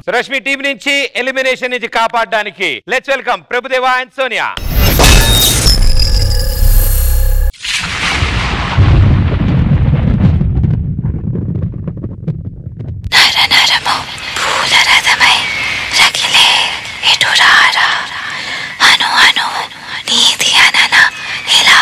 so Rashmi team నుంచి elimination నుంచి కాపాడడానికి let's welcome Prabhudeva and Sonia నర నరము పూల రథమై రగిలే ఎటురారా అను అను నీది అనన ఇలా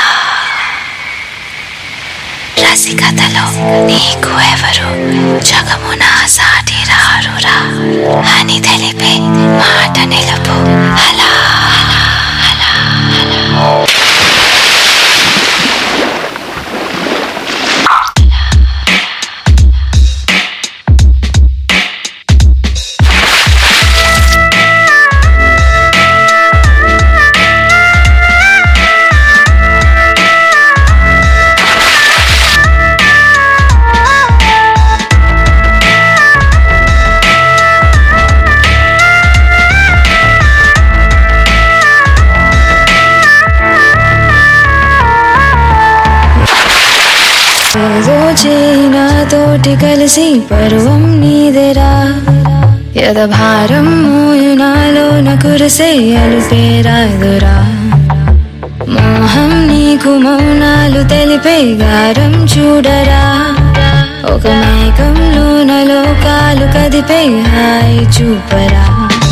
రసికతలో నీకు ఎవరు జగమున సాటి రారురా అని తెలిపే మాట నిలుపు అలా అలా అలా ఏదో నాతోటి కలిసి పర్వం నీదెరా యద భారం మోయునాలోన కురిసే అలుపేరాదురా మోహం నీకు మౌనాలు తెలిపే గారం చూడరా ఒక మేఘంలోన లోకాలు కదిపే హాయి చూపరా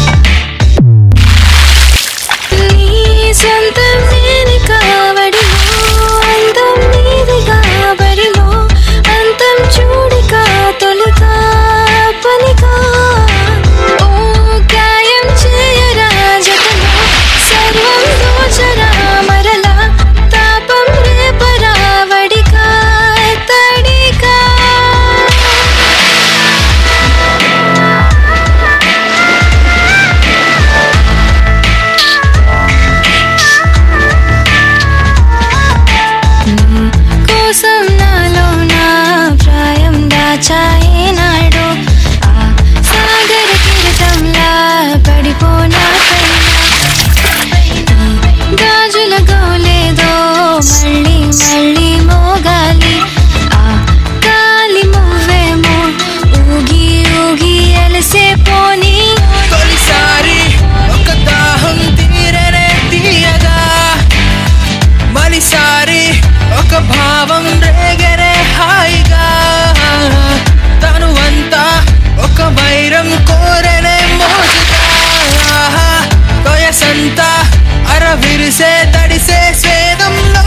నీ సొంతం నేను కావడిలో అందం నీది కాబడిలో అంతం చూడిక తొలిగా పనిగా ఓ గాయం చేయరా జతలో సర్వం దోచరా మరలా తాపం రేపరా వడిగా తడిగా కోసం నాలో నా ప్రాయం దాచాయి నాడు ఆ సాగర కిరటంలా పడిపోనా పైన గాజుల గోలేదో మళ్ళీ మళ్ళీ మోగాలి ఆ గాలి మువ్వేమో ఊగి ఊగి ఎలసే పోనీ తొలిసారి ఒక దాహం తీరనే తీయగా మలిసారి ఒక భావం రేగరే హాయిగా తను అంతా ఒక వైరం కోరనే మోజుగా వయసంతా అర విరిసే తడిసే స్వేదంలో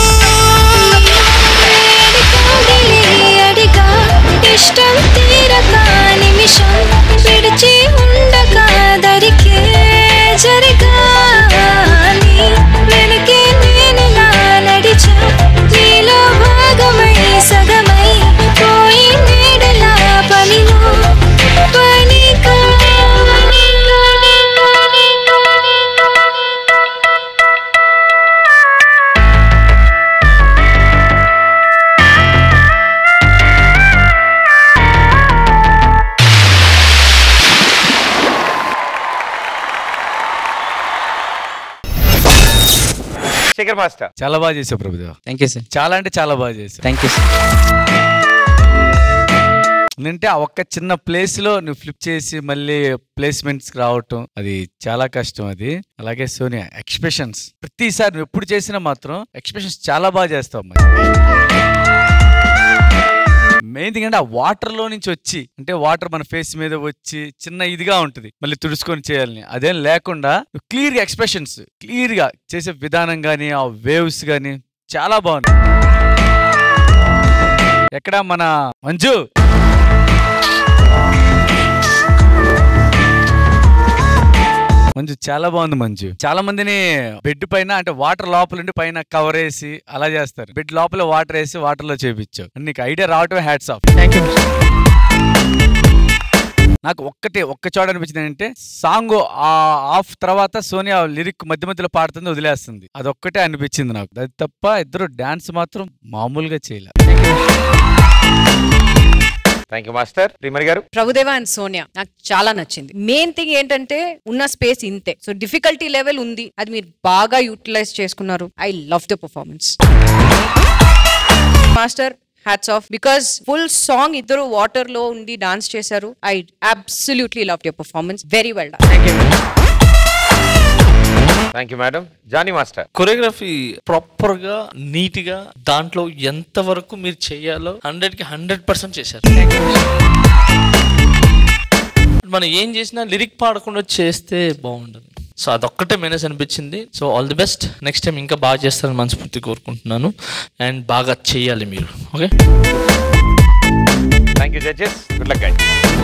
అడిగా ఇష్టం తీరక నిమిషం విడిచి ఉండగా దరికే జరిగా నీ వెనకే నేనిలా నడిచా నీలో భాగమై సగమై పోయి నీడలా పనిలో పనిగా పనిగా శేఖర్ మాస్టర్ చాలా బాగా చేసావు ప్రభుదేవ థ్యాంక్ యూ సార్ చాలా అంటే చాలా బాగా చేసావు థ్యాంక్ యూ సార్ అంటే ఆ ఒక్క చిన్న ప్లేస్ లో నువ్వు ఫ్లిప్ చేసి మళ్ళీ ప్లేస్మెంట్స్ రావటం అది చాలా కష్టం అది అలాగే సోనియా ఎక్స్ప్రెషన్స్ ప్రతిసారి నువ్వు ఎప్పుడు చేసినా మాత్రం ఎక్స్ప్రెషన్స్ చాలా బాగా చేస్తావు మరి మెయిన్ థింగ్ అంటే ఆ వాటర్ లో నుంచి వచ్చి అంటే వాటర్ మన ఫేస్ మీద వచ్చి చిన్న ఇదిగా ఉంటుంది మళ్ళీ తుడుచుకొని చేయాలని అదేం లేకుండా క్లియర్ గా ఎక్స్ప్రెషన్స్ క్లియర్ గా చేసే విధానం గానీ ఆ వేవ్స్ గానీ చాలా బాగుంది ఎక్కడ మన మంజు మంజు చాలా బాగుంది మంజు చాలా మందిని బెడ్ పైన అంటే వాటర్ లోపల ఉండి పైన కవర్ వేసి అలా చేస్తారు బెడ్ లోపల వాటర్ వేసి వాటర్ లో చేపించావు నీకు ఐడియా రావటమే హ్యాట్స్ ఆఫ్ థ్యాంక్ యూ నాకు ఒక్కటే ఒక్క చోట అనిపించింది ఏంటంటే సాంగ్ ఆ ఆఫ్ తర్వాత సోనియా లిరిక్ మధ్య మధ్యలో పాడుతుంది వదిలేస్తుంది అదొక్కటే అనిపించింది నాకు అది తప్ప ఇద్దరు డాన్స్ మాత్రం మామూలుగా చేయలే థ్యాంక్ యూ మాస్టర్ రిమరి గారు ప్రభుదేవ అండ్ సోనియా నాకు చాలా నచ్చింది మెయిన్ థింగ్ ఏంటంటే ఉన్న స్పేస్ ఇంతే సో డిఫికల్టీ లెవెల్ ఉంది అది మీరు బాగా యూటిలైజ్ చేసుకున్నారు I love the performance master hats off because full song ఇద్దరు వాటర్ లో ఉండి డాన్స్ చేశారు I absolutely love your performance very well thank you thank you madam Johnny master choreography proper గా నీట్ గా దాంట్లో ఎంత వరకు మీరు చేయాలో హండ్రెడ్ కి హండ్రెడ్ పర్సెంట్ చేశారు మనం ఏం చేసినా లిరిక్ పాడకుండా చేస్తే బాగుంటుంది సో అదొక్కటే మైనస్ అనిపించింది so all the best next time ఇంకా బాగా చేస్తారని మనస్ఫూర్తి కోరుకుంటున్నాను అండ్ బాగా చేయాలి మీరు okay thank you judges good luck guide